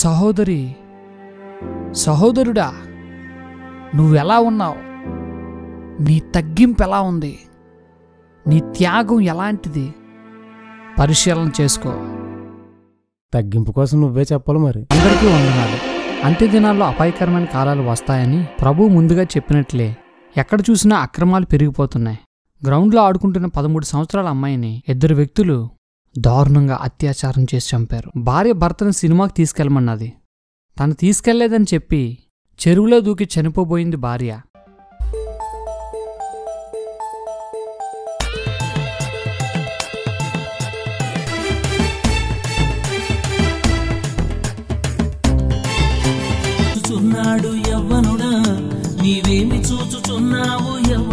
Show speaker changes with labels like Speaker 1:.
Speaker 1: సహోదరి సహోదరుడా నువ్వెలా ఉన్నావు నీ తగ్గింపు ఎలా ఉంది నీ త్యాగం ఎలాంటిది పరిశీలన చేసుకో
Speaker 2: తగ్గింపు కోసం నువ్వే చెప్పాలి మరి
Speaker 1: అందరికీ వందనాలు అంత్య దినాల్లో అపాయకరమైన కాలాలు వస్తాయని ప్రభు ముందుగా చెప్పినట్లే ఎక్కడ చూసినా అక్రమాలు పెరిగిపోతున్నాయి గ్రౌండ్లో ఆడుకుంటున్న పదమూడు సంవత్సరాల అమ్మాయిని ఇద్దరు వ్యక్తులు దారుణంగా అత్యాచారం చేసి చంపారు భార్య భర్తను సినిమాకి తీసుకెళ్ళమన్నది తను తీసుకెళ్లేదని చెప్పి చెరువులో దూకి చనిపోబోయింది భార్య
Speaker 3: చూచుచున్నాడు యవ్వనుడా నీవేమి చూచుచున్నావు యవ్వ